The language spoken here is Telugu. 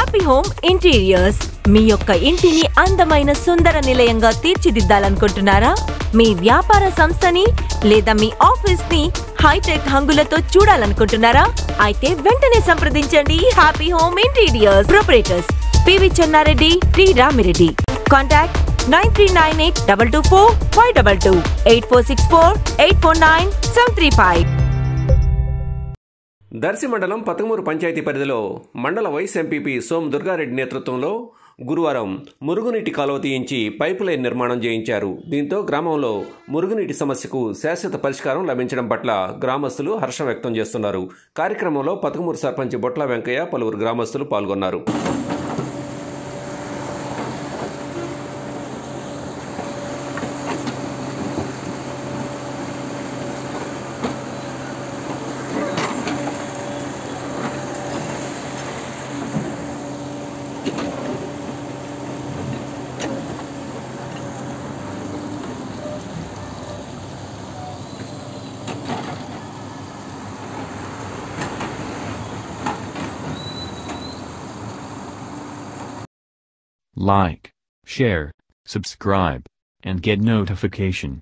హ్యాపీ హోమ్ ఇంటీరియర్స్ మీ యొక్క ఇంటిని అందమైన సుందర నిలయంగా తీర్చిదిద్దాలనుకుంటున్నారా మీ వ్యాపార సంస్థని లేదా మీ ఆఫీస్ ని హైటెక్ హంగులతో చూడాలనుకుంటున్నారా అయితే వెంటనే సంప్రదించండి happy home interiors proprietors P V Chennareddy T Ramireddy contact nine three nine eight double two four five double two eight four six four eight four nine seven three five Darsi మండలం పతకమూరు పంచాయతీ పరిధిలో మండల వైస్ ఎంపీపీ సోమ్ దుర్గారెడ్డి నేతృత్వంలో గురువారం మురుగునీటి కాలువ తీయించి పైపు లైన్ నిర్మాణం చేయించారు దీంతో గ్రామంలో మురుగునీటి సమస్యకు శాశ్వత పరిష్కారం లభించడం పట్ల గ్రామస్తులు హర్షం వ్యక్తం చేస్తున్నారు కార్యక్రమంలో పతకమూరు సర్పంచ్ బొట్ల వెంకయ్య పలువురు గ్రామస్తులు పాల్గొన్నారు Like, share, subscribe, and get notification.